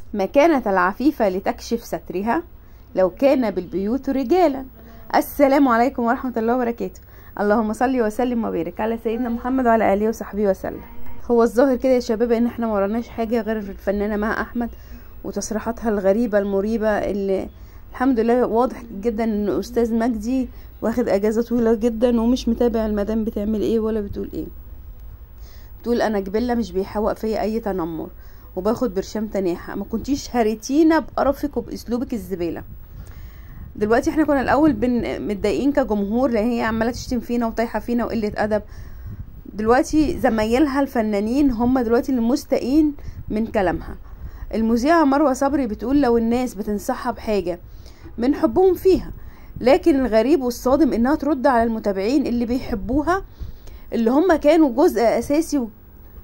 مكانة العفيفة لتكشف سترها لو كان بالبيوت رجالا السلام عليكم ورحمة الله وبركاته اللهم صل وسلم وبارك على سيدنا محمد وعلى آله وصحبه وسلم هو الظاهر كده يا شباب ان احنا مرناش حاجة غير الفنانة مها احمد وتصريحاتها الغريبة المريبة اللي الحمد لله واضح جدا ان استاذ مجدي واخد اجازة طويلة جدا ومش متابع المدام بتعمل ايه ولا بتقول ايه بتقول انا جبلة مش بيحوق فيا اي تنمر وباخد برشام تناحة ما كنتيش هريتينا بقرفك وباسلوبك الزبالة دلوقتي احنا كنا الاول بن متضايقين كجمهور لان هي عماله تشتم فينا وطايحه فينا وقله ادب دلوقتي زمايلها الفنانين هم دلوقتي المستائين من كلامها المذيعه مروه صبري بتقول لو الناس بتنصحها بحاجه من حبهم فيها لكن الغريب والصادم انها ترد على المتابعين اللي بيحبوها اللي هم كانوا جزء اساسي و...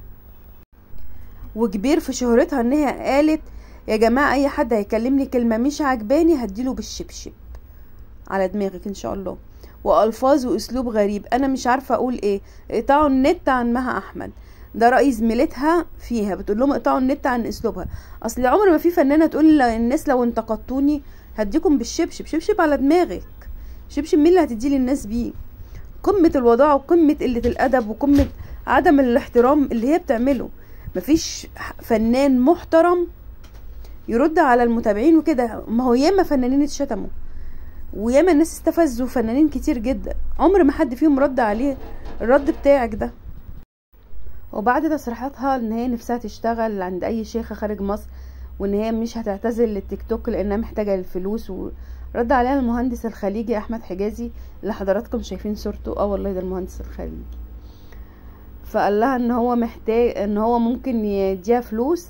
وكبير في شهرتها انها قالت يا جماعه اي حد هيكلمني كلمه مش عجباني هديله بالشبشب على دماغك ان شاء الله والفاظ واسلوب غريب انا مش عارفه اقول ايه اقطعوا النت عن مها احمد ده راي زميلتها فيها بتقول لهم اقطعوا النت عن اسلوبها اصل عمر ما في فنانه تقول للناس لو انتقدتوني هديكم بالشبشب شبشب على دماغك شبشب مين اللي هتديه للناس بيه قمه الوضاعه وقمه قله الادب وقمه عدم الاحترام اللي هي بتعمله مفيش فنان محترم يرد على المتابعين وكده ما هو ياما فنانين اتشتموا وياما الناس استفزوا فنانين كتير جدا عمر ما حد فيهم رد عليه الرد بتاعك ده وبعد تصريحاتها ان هي نفسها تشتغل عند اي شيخة خارج مصر وان هي مش هتعتزل للتيك توك لانها محتاجة الفلوس ورد عليها المهندس الخليجي احمد حجازي اللي حضراتكم شايفين صورته اه والله ده المهندس الخليجي فقال لها ان هو محتاج ان هو ممكن يديها فلوس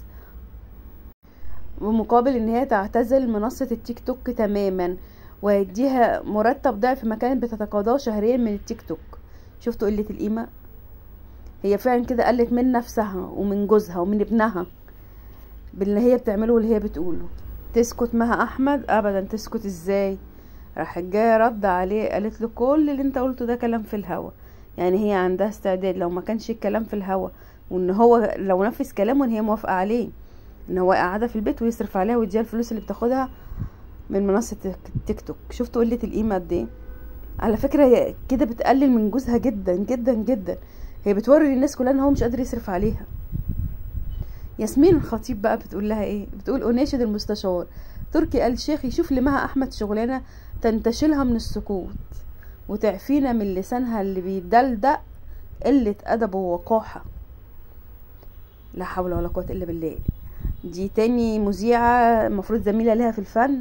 بمقابل ان هي تعتزل منصة التيك توك تماما ويديها مرتب ضعف ما كانت بتتقاضاه شهريا من التيك توك شفتوا قلة القيمة هي فعلا كده قلت من نفسها ومن جوزها ومن ابنها باللي هي بتعمله واللي هي بتقوله تسكت مها احمد ابدا تسكت ازاي راح جايه رد عليه قالت له كل اللي انت قلته ده كلام في الهوا يعني هي عندها استعداد لو ما كانش الكلام في الهوا وان هو لو نفذ كلامه ان هي موافقه عليه ان هو قاعده في البيت ويصرف عليها ويديها الفلوس اللي بتاخدها من منصه التيك توك شفتوا قله القيمه قد ايه على فكره هي كده بتقلل من جوزها جدا جدا جدا هي بتوري للناس كلها ان هو مش قادر يصرف عليها ياسمين الخطيب بقى بتقول لها ايه بتقول اناشد المستشار تركي آل شيخ يشوف لمها احمد شغلانه تنتشلها من السكوت وتعفينا من لسانها اللي بيدلدق قله ادب ووقاحه لا حول ولا قوه الا بالله دي تاني مذيعة المفروض زميلة لها في الفن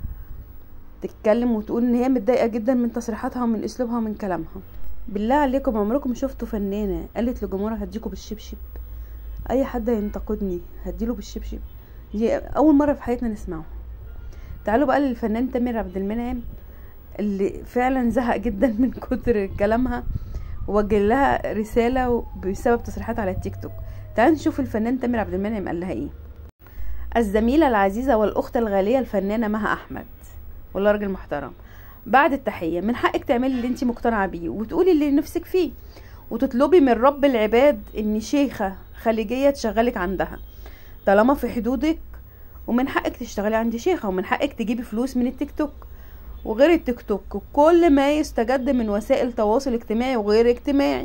تتكلم وتقول ان هي متضايقة جدا من تصريحاتها ومن اسلوبها ومن كلامها بالله عليكم عمركم شفتوا فنانة قالت لجمهورها هديكوا بالشبشب اي حد ينتقدني هديله بالشبشب دي اول مرة في حياتنا نسمعه تعالوا بقى للفنان تامر عبد المنعم اللي فعلا زهق جدا من كتر كلامها ووجه لها رسالة بسبب تصريحات على التيك توك تعالوا نشوف الفنان تامر عبد المنعم قال لها ايه الزميلة العزيزة والأخت الغالية الفنانة مها أحمد والله راجل محترم بعد التحية من حقك تعملي اللي انت مقتنعة بيه وتقولي اللي نفسك فيه وتطلبي من رب العباد ان شيخة خليجية تشغلك عندها طالما في حدودك ومن حقك تشتغلي عند شيخة ومن حقك تجيبي فلوس من التيك توك وغير التيك توك وكل ما يستجد من وسائل تواصل اجتماعي وغير اجتماعي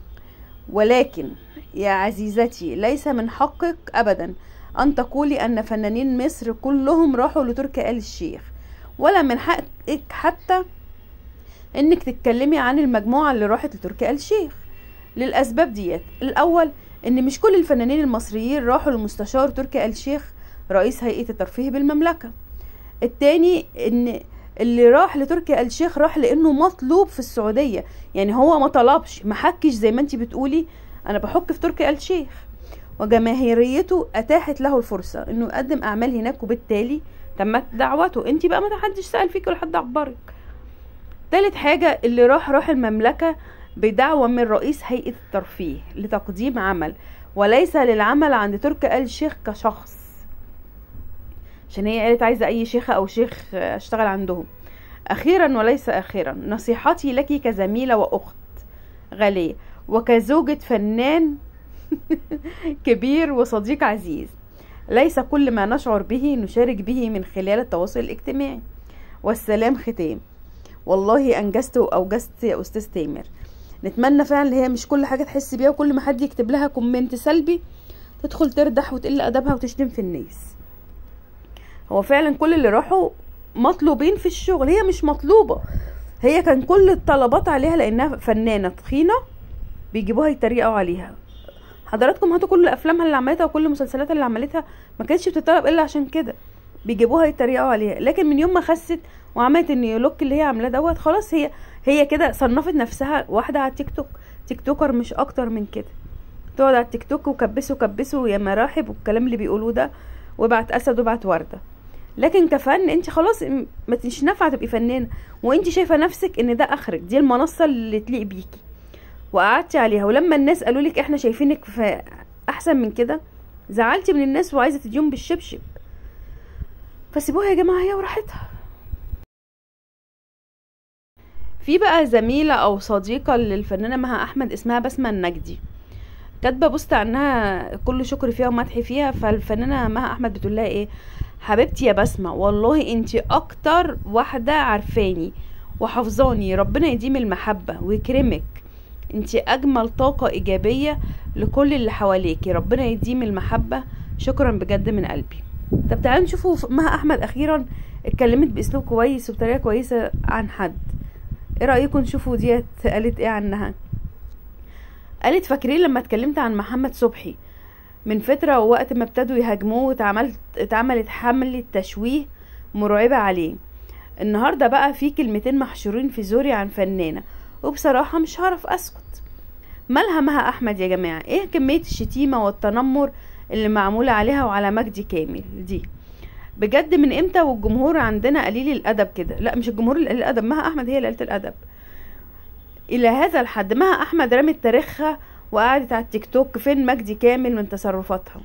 ولكن يا عزيزتي ليس من حقك ابدا أن تقولي أن فنانين مصر كلهم راحوا لتركي آل الشيخ ولا من حقك حتى إنك تتكلمي عن المجموعة اللي راحت لتركي آل الشيخ للأسباب ديت الأول إن مش كل الفنانين المصريين راحوا للمستشار تركي آل الشيخ رئيس هيئة الترفيه بالمملكة التاني إن اللي راح لتركي آل الشيخ راح لأنه مطلوب في السعودية يعني هو ما طلبش ما حكش زي ما انت بتقولي أنا بحك في تركي آل الشيخ وجماهيريته اتاحت له الفرصه انه يقدم اعمال هناك وبالتالي تمت دعوته انت بقى ما حدش سال فيك ولا حد عبرك تالت حاجه اللي راح راح المملكه بدعوه من رئيس هيئه الترفيه لتقديم عمل وليس للعمل عند تركي آل الشيخ كشخص عشان هي قالت عايزه اي شيخه او شيخ اشتغل عندهم اخيرا وليس اخيرا نصيحتي لك كزميله واخت غاليه وكزوجة فنان كبير وصديق عزيز ليس كل ما نشعر به نشارك به من خلال التواصل الاجتماعي والسلام ختام والله انجزت واوجزت يا استاذ تامر نتمنى فعلا اللي هي مش كل حاجه تحس بيها وكل ما حد يكتب لها كومنت سلبي تدخل تردح وتقل ادبها وتشتم في الناس هو فعلا كل اللي راحوا مطلوبين في الشغل هي مش مطلوبه هي كان كل الطلبات عليها لانها فنانه تخينه بيجيبوها يتريقوا عليها حضراتكم هاتوا كل افلامها اللي عملتها وكل المسلسلات اللي عملتها ما كانتش بتطلب الا عشان كده بيجيبوها يتريقوا عليها لكن من يوم ما خست وعملت النيو لوك اللي هي عاملاه دوت خلاص هي هي كده صنفت نفسها واحده على التيك توك تيك توكر مش اكتر من كده تقعد على التيك توك وكبسوا كبسوا يا مراحب والكلام اللي بيقولوه ده وابعت اسد وابعت ورده لكن كفن انت خلاص ما تنش نافعه تبقي فنانه وانت شايفه نفسك ان ده اخرك دي المنصه اللي تليق بيكي وقعدتي عليها ولما الناس قالوا لك احنا شايفينك في احسن من كده زعلتي من الناس وعايزه تديهم بالشبشب فسيبوها يا جماعه هي وراحتها في بقى زميلة أو صديقة للفنانة مها أحمد اسمها بسمة النجدي كاتبة بوست عنها كل شكر فيها ومدح فيها فالفنانة مها أحمد بتقول لها إيه حبيبتي يا بسمة والله انتي أكتر واحدة عارفاني وحافظاني ربنا يديم المحبة ويكرمك انتي أجمل طاقة إيجابية لكل اللي حواليكي ربنا يديم المحبة شكرا بجد من قلبي طب تعالوا نشوفوا مها أحمد أخيرا اتكلمت بأسلوب كويس وبطريقة كويسة عن حد ايه رايكم نشوفوا ديت قالت ايه عنها قالت فاكرين لما اتكلمت عن محمد صبحي من فترة ووقت ما ابتدوا يهاجموه واتعملت اتعملت حملة تشويه مرعبة عليه النهاردة بقى في كلمتين محشورين في زوري عن فنانة وبصراحة مش هعرف اسكت مالها مها احمد يا جماعة ايه كمية الشتيمة والتنمر اللي معمولة عليها وعلى مجدي كامل دي بجد من امتى والجمهور عندنا قليل الادب كده لا مش الجمهور اللي قليل الادب مها احمد هي اللي قلت الادب الى هذا الحد مها احمد رمت تاريخها وقعدت على التيك توك فين مجدي كامل من تصرفاتها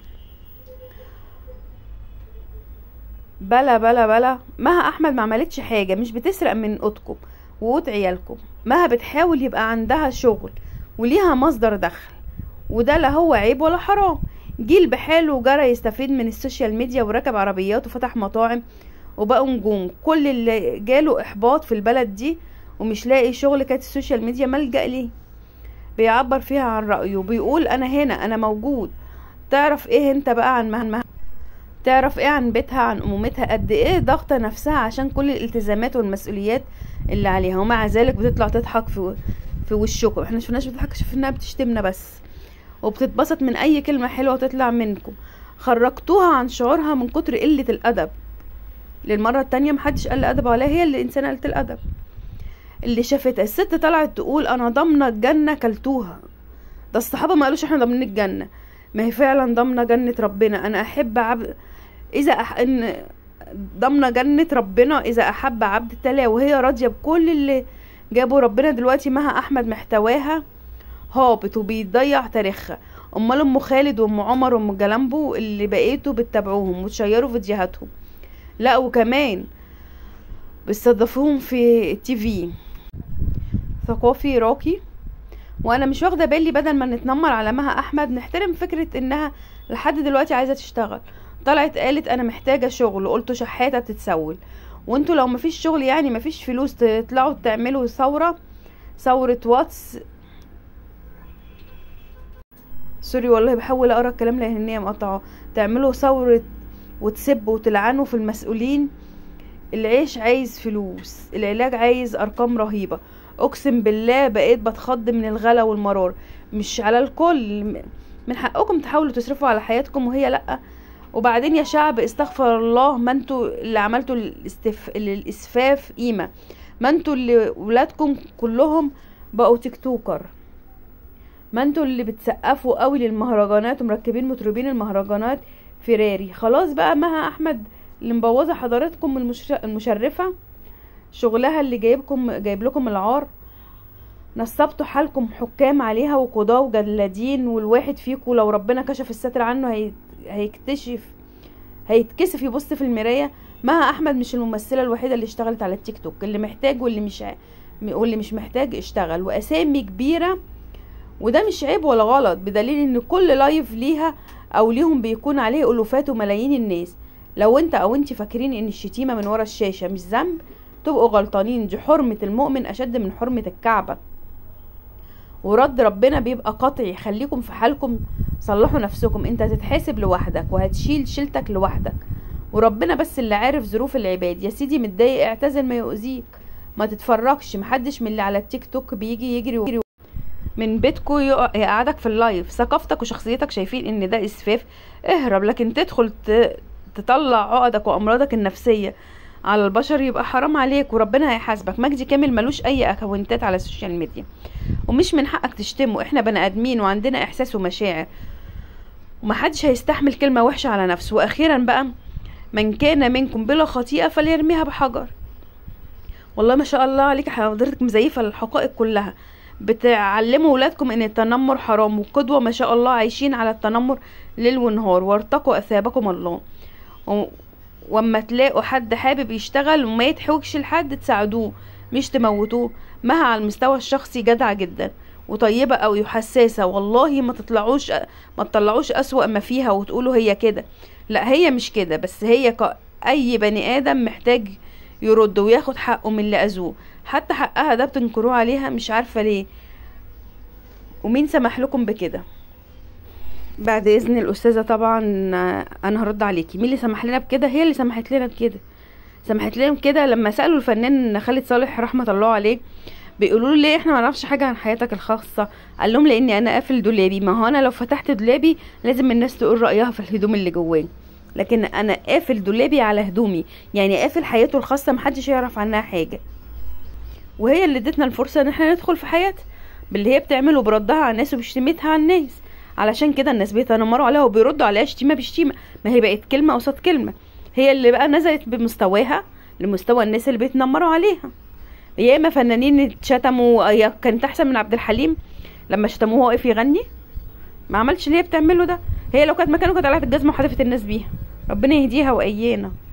بلا بلا بلا مها احمد ما عملتش حاجه مش بتسرق من اوضتكم وقوت عيالكم مها بتحاول يبقى عندها شغل وليها مصدر دخل وده لا هو عيب ولا حرام جيل بحاله وجرى يستفيد من السوشيال ميديا وركب عربيات وفتح مطاعم وبقوا نجوم كل اللي جاله احباط في البلد دي ومش لاقي شغل كانت السوشيال ميديا ملجأ ليه بيعبر فيها عن رأيه وبيقول انا هنا انا موجود تعرف ايه انت بقى عن مهن تعرف ايه عن بيتها عن امومتها قد ايه ضغطه نفسها عشان كل الالتزامات والمسؤوليات اللي عليها ومع ذلك بتطلع تضحك في في وشكم احنا شفناش بتضحك شفناها بتشتمنا بس وبتتبسط من اي كلمة حلوة تطلع منكم خرجتوها عن شعورها من كتر قلة الادب للمرة التانية محدش قال ادب عليها هي اللي انسانة قلت الادب اللي شافتها الست طلعت تقول انا ضامنة الجنة كلتوها ده الصحابة ما قالوش احنا ضامنين الجنة ما هي فعلا ضامنة جنة ربنا انا احب عبد اذا أح... ان ضامنة جنة ربنا اذا احب عبد التلا وهي راضية بكل اللي جابوا ربنا دلوقتي مها احمد محتواها هابط وبيضيع تاريخها امال ام خالد وام عمر وام جلامبو اللي بقيتوا بتتابعوهم وتشيروا فيديوهاتهم لا وكمان بيستضيفوهم في التي في ثقافي راقي وانا مش واخده بالي بدل ما نتنمر على مها احمد نحترم فكره انها لحد دلوقتي عايزه تشتغل طلعت قالت انا محتاجه شغل قلتوا شحاته بتتسول وانتوا لو مفيش شغل يعني مفيش فلوس تطلعوا تعملوا ثوره ثوره واتس سوري والله بحاول اقرا الكلام لان هي مقطعه تعملوا ثوره وتسبوا وتلعنوا في المسؤولين العيش عايز فلوس العلاج عايز ارقام رهيبه اقسم بالله بقيت بتخض من الغلا والمرار مش على الكل من حقكم تحاولوا تصرفوا على حياتكم وهي لا وبعدين يا شعب استغفر الله ما انتوا اللي عملتوا الاستف... الاسفاف قيمه ما انتوا اللي ولادكم كلهم بقوا تيك توكر ما انتوا اللي بتسقفوا قوي للمهرجانات ومركبين مطربين المهرجانات فيراري خلاص بقى مها احمد اللي مبوظه حضراتكم المشرفه شغلها اللي جايبكم جايب لكم العار نصبتوا حالكم حكام عليها وقضاة وجلادين والواحد فيكم لو ربنا كشف الستر عنه هي... هيكتشف هيتكسف يبص في المرايه مها احمد مش الممثله الوحيده اللي اشتغلت على التيك توك اللي محتاج واللي مش واللي مش محتاج اشتغل واسامي كبيره وده مش عيب ولا غلط بدليل ان كل لايف ليها او ليهم بيكون عليه الوفات وملايين الناس لو انت او انت فاكرين ان الشتيمه من ورا الشاشه مش ذنب تبقوا غلطانين دي حرمه المؤمن اشد من حرمه الكعبه ورد ربنا بيبقى قطعي خليكم في حالكم صلحوا نفسكم انت هتتحاسب لوحدك وهتشيل شيلتك لوحدك وربنا بس اللي عارف ظروف العباد يا سيدي متضايق اعتزل ما يؤذيك ما تتفرجش محدش من اللي على التيك توك بيجي يجري من بيتكو يقعدك في اللايف ثقافتك وشخصيتك شايفين ان ده اسفاف اهرب لكن تدخل تطلع عقدك وامراضك النفسيه على البشر يبقى حرام عليك وربنا هيحاسبك مجدي كامل ملوش اي اكونتات على السوشيال ميديا ومش من حقك تشتمه احنا بني ادمين وعندنا احساس ومشاعر ومحدش هيستحمل كلمة وحشة على نفسه واخيرا بقى من كان منكم بلا خطيئة فليرميها بحجر والله ما شاء الله عليك حضرتك مزيفة الحقائق كلها بتعلموا ولادكم ان التنمر حرام وقدوة ما شاء الله عايشين على التنمر ليل ونهار وارتقوا اثابكم الله واما تلاقوا حد حابب يشتغل وما يتحوجش لحد تساعدوه مش تموتوه مها على المستوى الشخصي جدعة جدا وطيبة أو حساسة والله ما تطلعوش ما تطلعوش أسوأ ما فيها وتقولوا هي كده لا هي مش كده بس هي ك... أي بني آدم محتاج يرد وياخد حقه من اللي أذوه حتى حقها ده بتنكروه عليها مش عارفة ليه ومين سمح لكم بكده بعد اذن الاستاذه طبعا انا هرد عليكي مين اللي سمح لنا بكده هي اللي سمحت لنا بكده سمحت لنا بكده لما سالوا الفنان خالد صالح رحمه الله عليه بيقولوا له ليه احنا ما نعرفش حاجه عن حياتك الخاصه قال لهم لاني انا قافل دولابي ما هو انا لو فتحت دولابي لازم الناس تقول رايها في الهدوم اللي جواه لكن انا قافل دولابي على هدومي يعني قافل حياته الخاصه محدش يعرف عنها حاجه وهي اللي ادتنا الفرصه ان احنا ندخل في حياتها باللي هي بتعمله بردها على الناس وبشتمتها على الناس علشان كده الناس بيتنمروا عليها وبيردوا عليها شتيمه بشتيمه ما هي بقت كلمه قصاد كلمه هي اللي بقى نزلت بمستواها لمستوى الناس اللي بيتنمروا عليها ياما فنانين اتشتموا كانت احسن من عبد الحليم لما شتموه واقف يغني ما عملش اللي هي بتعمله ده هي لو كانت مكانه كانت قلعت الجزمه وحذفت الناس بيها ربنا يهديها وايانا